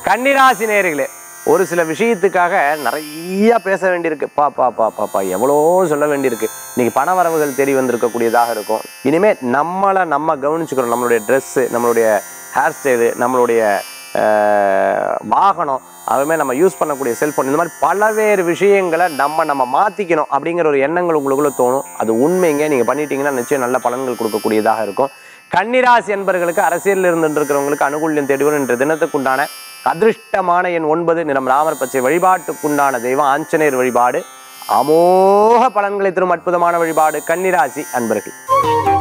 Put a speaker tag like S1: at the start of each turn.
S1: கன்னிராசி நேயர்களே ஒரு சில விஷயத்துக்காக நிறைய பேச வேண்டியிருக்கு பா பா பா பா பா எவ்வளோ சொல்ல வேண்டியிருக்கு இன்னைக்கு பண வரவுகள் தேடி வந்திருக்கக்கூடியதாக இருக்கும் இனிமே நம்மளை நம்ம கவனிச்சுக்கிறோம் நம்மளுடைய ட்ரெஸ்ஸு நம்மளுடைய ஹேர் ஸ்டைலு நம்மளுடைய அஹ், வாகனம் அதுவுமே நம்ம யூஸ் பண்ணக்கூடிய செல்ஃபோன் இந்த மாதிரி பலவேறு விஷயங்களை நம்ம நம்ம மாற்றிக்கணும் அப்படிங்கிற ஒரு எண்ணங்கள் உங்களுக்குள்ள தோணும் அது உண்மைங்க நீங்கள் பண்ணிட்டீங்கன்னா நிச்சயம் நல்ல பலன்கள் கொடுக்கக்கூடியதாக இருக்கும் கன்னிராசி என்பர்களுக்கு அரசியலில் இருந்து இருக்கிறவங்களுக்கு அனுகூல்யம் தேடி வரும் இன்று தினத்துக்குண்டான அதிர்ஷ்டமான எண் ஒன்பது நிறம் ராமர் பச்சை வழிபாட்டுக்குண்டான தெய்வம் ஆஞ்சநேயர் வழிபாடு அமோக பலன்களை தரும் அற்புதமான வழிபாடு கன்னிராசி அன்பர்கள்